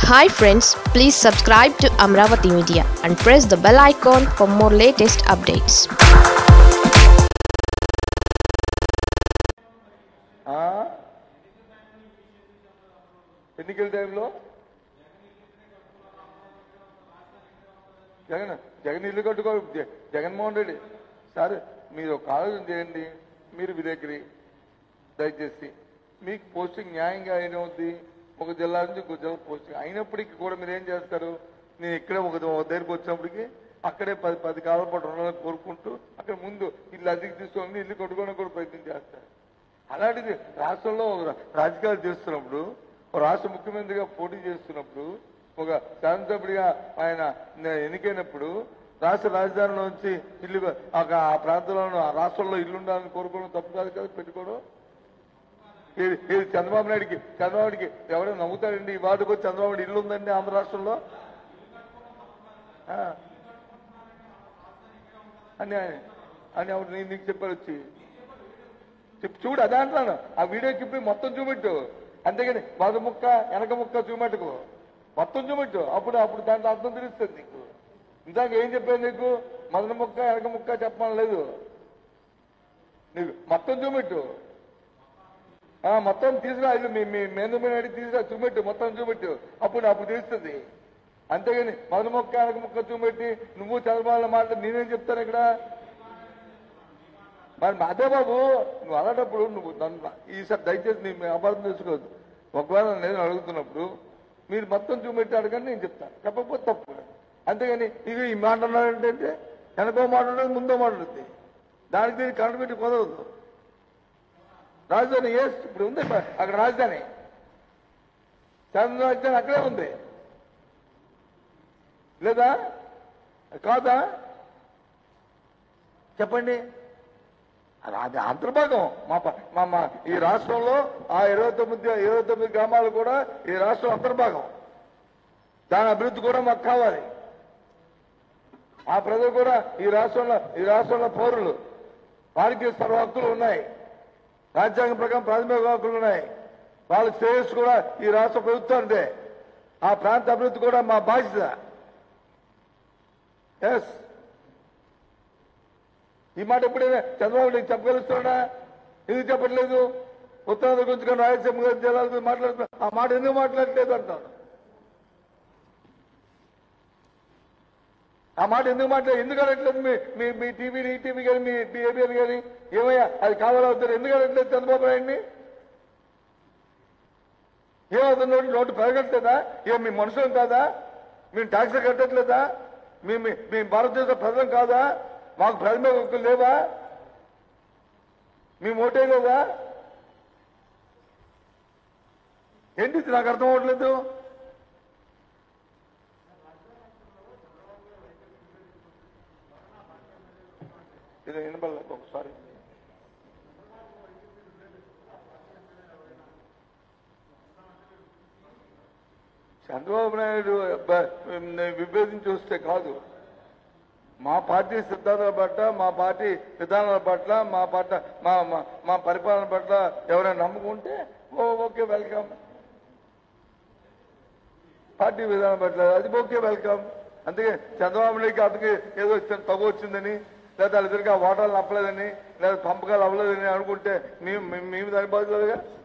Hi friends please subscribe to Amaravati media and press the bell icon for more latest updates ఆ? ఎన్నికల టైంలో జగన్ జగన్ ఇల్లు కట్టుకో జ- జగన్మోహన్ రెడ్డి సార్ మీరు ఒక ఆలోచన చేయండి మీరు విలేకరి దయచేసి మీకు పోస్టింగ్ న్యాయంగా అయినవుద్ది ఒక జిల్లా నుంచి ఇంకో జిల్లా పోస్టింగ్ అయినప్పటికీ కూడా మీరు ఏం చేస్తారు నేను ఇక్కడే ఒక ఒక దగ్గరికి వచ్చినప్పటికి అక్కడే పది పది కాలం పాటు ఉండాలని కోరుకుంటూ అక్కడ ముందు ఇల్లు అద్దెకి తీసుకొని ఇల్లు కట్టుకోవడానికి కూడా ప్రయత్నం చేస్తారు అలాంటిది రాష్ట్రంలో ఒక రాజకీయాలు చేస్తున్నప్పుడు ఒక రాష్ట్ర ముఖ్యమంత్రిగా పోటీ చేస్తున్నప్పుడు ఒక శాసనసభ్యుడిగా ఆయన ఎన్నికైనప్పుడు రాష్ట్ర రాజధానిలో నుంచి ఇల్లు ఆ ఆ ప్రాంతంలో ఆ రాష్ట్రంలో ఇల్లు ఉండాలని కోరుకోవడం తప్పు కాదు కదా పెట్టుకోవడం ఇది ఇది చంద్రబాబు నాయుడికి చంద్రబాబు నాయుడికి ఎవరైనా నమ్ముతారండి ఈ వార్డుకు వచ్చి చంద్రబాబు నాయుడు ఇల్లు ఉందండి ఆంధ్ర రాష్ట్రంలో ఆ. అని ఆయన- అని ఎవరు నేను నీకు చెప్పారు వచ్చి చెప్పు చూడు అదే అంటున్నాను ఆ వీడియో చెప్పి మొత్తం చూపెట్టు అంతేగాని మొదటి ముక్క వెనక ముక్క చూపెట్టుకో మొత్తం చూపెట్టు అప్పుడు అప్పుడు దాంట్లో అర్థం తెలుస్తుంది నీకు ఇందాక ఏం చెప్పాను నీకు మొదటి ముక్క వెనక ముక్క చెప్పమని లేదు నీకు మొత్తం చూపెట్టు ఆ, మొత్తం తీసుకురా ఇది మీ మీ మేందు అడిగి తీసుకురా చూపెట్టు మొత్తం చూపెట్టు అప్పుడు అప్పుడు తెలుస్తుంది అంతేగాని మొదటి ముక్క వెనక ముక్క చూపెట్టి నువ్వు చంద్రబాబు మాట నేనేం చెప్తాను ఇక్కడ మరి అదే బాబు నువ్వు అలాంటప్పుడు నువ్వు నన్ను ఈసారి దయచేసి నీ మీ అపార్థం చేసుకోవద్దు ఒకవేళ నేను అడుగుతున్నప్పుడు మీరు మొత్తం చూపెట్టి అడగని నేను చెప్తాను చెప్పకపోతే తప్పు అంతేగాని ఇక ఈ మాట అన్నాడంటే వెనకో మాట్లాడేది ముందో మాట్లాడుతుంది దానికి దీనికి కరెంట్ పెట్టి కుదరదు రాజధాని ఏ ఇప్పుడు ఉంది అక్కడ రాజధాని చంద్ర రాజధాని అక్కడే ఉంది లేదా కాదా చెప్పండి అది అది అంతర్భాగం మా ప- మా మా ఈ రాష్ట్రంలో ఆ ఇరవై తొమ్మిది ఇరవై తొమ్మిది గ్రామాలు కూడా ఈ రాష్ట్రం అంతర్భాగం దాని అభివృద్ధి కూడా మాకు కావాలి ఆ ప్రజలు కూడా ఈ రాష్ట్రంలో ఈ రాష్ట్రంలో పౌరులు వారికి సర్వ హక్కులు ఉన్నాయి రాజ్యాంగం ప్రకారం ప్రాథమిక హక్కులు ఉన్నాయి వాళ్ళ శ్రేయస్సు కూడా ఈ రాష్ట్ర ప్రభుత్వానిదే ఆ ప్రాంత అభివృద్ధి కూడా మా బాధ్యత ఎస్ ఈ మాట ఎప్పుడైనా చంద్రబాబు నీకు చెప్పగలుగుతున్నా ఎందుకు చెప్పట్లేదు ఉత్తరాంధ్ర గురించి కానీ రాయలసీమ గురించి జిల్లాల గురించి మాట్లాడుతున్నా ఆ మాట ఎందుకు మాట్లాడలేదు అంటాను ఆ మాట ఎందుకు మాట్లాడు ఎందుకు అనట్లేదు మీ మీ మీ టీవీ ఈటీవీ కానీ మీ ఏబిఎన్ కానీ ఏమయ్యా అది కావాలవుతారు ఎందుకు అనట్లేదు చంద్రబాబు నాయుడిని ఏమవుతుంది నోటి నోటు పెరగట్లేదా ఏం మీ మనుషులం కాదా మేము ట్యాక్స్ కట్టట్లేదా మీ మీ- మీ భారతదేశ ప్రజలం కాదా మాకు ప్రాథమిక హక్కులు లేవా మేము ఓటే లేదా ఏంటి ఇది నాకు అర్థం అవ్వట్లేదు ఇది వినపడలేదు ఒకసారి చంద్రబాబు నాయుడు బ- విభేదించి వస్తే కాదు మా పార్టీ సిద్ధాంతాల పట్ల మా పార్టీ విధానాల పట్ల మా పట్ల మా మా- మా పరిపాలన పట్ల ఎవరైనా నమ్ముకుంటే ఓ ఓకే వెల్కమ్ పార్టీ విధానం పట్ల అది ఓకే వెల్కమ్ అందుకే చంద్రబాబు నాయుడుకి అతనికి ఏదో చిన్న తగు వచ్చిందని లేదా వాళ్ళిద్దరికి ఆ ఓటాలు నప్పలేదని లేదా పంపకాలు అవ్వలేదని అనుకుంటే మేము మేము- మేము దాని బాధ్యతలుగా